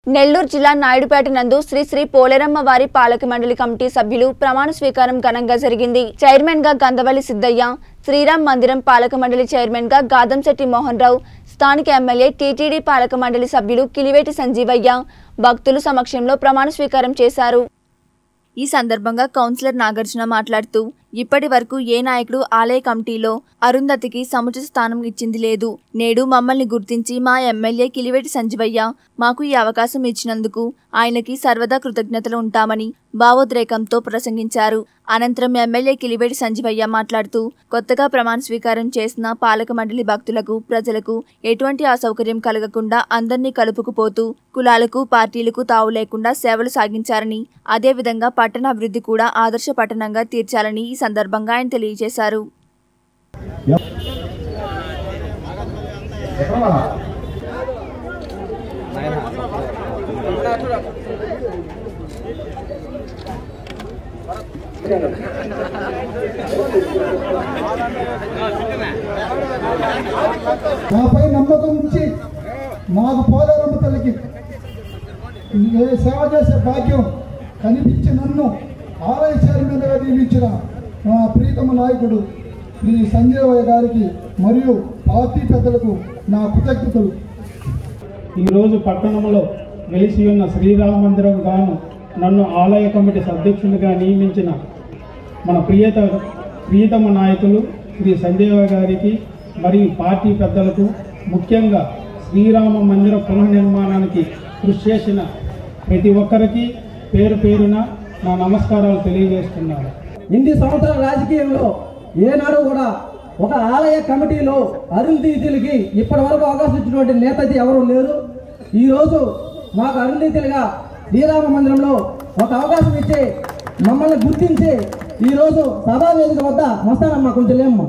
నెల్లూరు జిల్లా నాయుడుపేట నందు శ్రీ శ్రీ పోలేరమ్మ వారి పాలక మండలి కమిటీ సభ్యులు ప్రమాణ స్వీకారం ఘనంగా జరిగింది చైర్మన్ గా గంధవల్లి సిద్ధయ్య శ్రీరామ్ మందిరం పాలక మండలి చైర్మన్ గా గాదంశెట్టి మోహన్ రావు స్థానిక ఎమ్మెల్యే టీటీడీ పాలక మండలి సభ్యులు కిలివేటి సంజీవయ్య భక్తులు సమక్షంలో ప్రమాణ స్వీకారం చేశారు ఈ సందర్భంగా కౌన్సిలర్ నాగార్జున మాట్లాడుతూ ఇప్పటి వరకు ఏ నాయకుడు ఆలయ కమిటీలో అరుంధతికి సముచిత స్థానం ఇచ్చింది లేదు నేడు మమ్మల్ని గుర్తించి మా ఎమ్మెల్యే కిలివేటి సంజీవయ్య మాకు ఈ అవకాశం ఇచ్చినందుకు ఆయనకి సర్వదా కృతజ్ఞతలు ఉంటామని భావోద్రేకంతో ప్రసంగించారు అనంతరం ఎమ్మెల్యే కిలివేటి సంజీవయ్య మాట్లాడుతూ కొత్తగా ప్రమాణ స్వీకారం చేసిన పాలక మండలి భక్తులకు ప్రజలకు ఎటువంటి అసౌకర్యం కలగకుండా అందరినీ కలుపుకుపోతూ కులాలకు పార్టీలకు తావు లేకుండా సేవలు సాగించారని అదేవిధంగా పట్టణ అభివృద్ధి కూడా ఆదర్శ పట్టణంగా తీర్చాలని ఈ సందర్భంగా ఆయన తెలియజేశారు నాపై నమ్మకం ఉంచి మాకు పోలేరమ్మ తల్లికి ఏ సేవ చేసే భాగ్యం కనిపించి నన్ను ఆలయ చైర్మన్గా నియమించిన మా ప్రీతమ నాయకుడు శ్రీ సంజయ్ గారికి మరియు పార్టీ పెద్దలకు నా కృతజ్ఞతలు ఈరోజు పట్టణంలో వెలిసి ఉన్న శ్రీరామ మందిరం గాను నన్ను ఆలయ కమిటీ అధ్యక్షునిగా నియమించిన మన ప్రియత ప్రియతమ నాయకులు శ్రీ సంజయ్ గారికి మరియు పార్టీ పెద్దలకు ముఖ్యంగా శ్రీరామ మందిర పునర్నిర్మాణానికి కృషి చేసిన ప్రతి ఒక్కరికి పేరు పేరున నా నమస్కారాలు తెలియజేస్తున్నాను ఇన్ని సంవత్సరాల రాజకీయంలో ఏనాడు కూడా ఒక ఆలయ కమిటీలో అరుంధీతులకి ఇప్పటి వరకు అవకాశం ఇచ్చినటువంటి నేత అయితే ఎవరు లేరు ఈరోజు మాకు అరుంధీతులుగా శ్రీరామ మందిరంలో ఒక అవకాశం ఇచ్చి మమ్మల్ని గుర్తించి ఈరోజు సభా వేదిక వద్ద మస్తానమ్మ కొంచెం లేమ్మా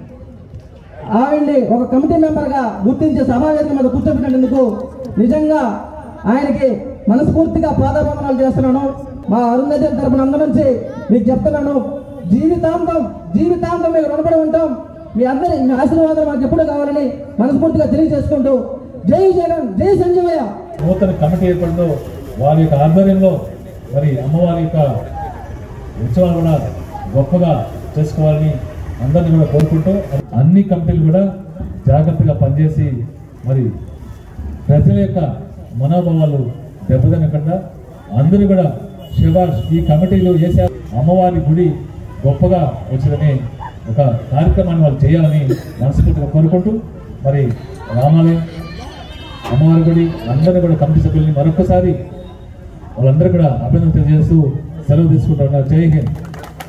ఆవిడ్ని ఒక కమిటీ మెంబర్గా గుర్తించి సభా వేదిక మీద కూర్చోబెట్టినందుకు నిజంగా ఆయనకి మనస్ఫూర్తిగా పాదాభందనాలు చేస్తున్నాను మా అరుంధతి తరపున అందరి నుంచి మీకు చెప్తున్నాను జీవితాంతం జీవితాంతం మీకు రుణపడి ఉంటాం మీ అందరి మీ ఆశీర్వాదాలు మాకు ఎప్పుడు కావాలని మనస్ఫూర్తిగా తెలియజేసుకుంటూ జై జగన్ జై సంజీవయ్య నూతన కమిటీ ఏర్పడిందో వారి యొక్క ఆధ్వర్యంలో మరి అమ్మవారి యొక్క ఉత్సవాలు కూడా గొప్పగా చేసుకోవాలని అందరినీ కూడా కోరుకుంటూ అన్ని కమిటీలు కూడా జాగ్రత్తగా పనిచేసి మరి ప్రజల యొక్క మనోభావాలు దెబ్బతినకుండా అందరూ కూడా శివాష్ ఈ కమిటీలు చేసే అమ్మవారి గుడి గొప్పగా వచ్చిందని ఒక కార్యక్రమాన్ని వాళ్ళు చేయాలని మనస్ఫూర్తిగా కోరుకుంటూ మరి రామాలయం అమ్మవారి గుడి అందరినీ కూడా కమిటీ సభ్యుల్ని మరొకసారి వాళ్ళందరూ కూడా అభినందన తెలియజేస్తూ సెలవు తీసుకుంటా ఉన్నారు జై హింద్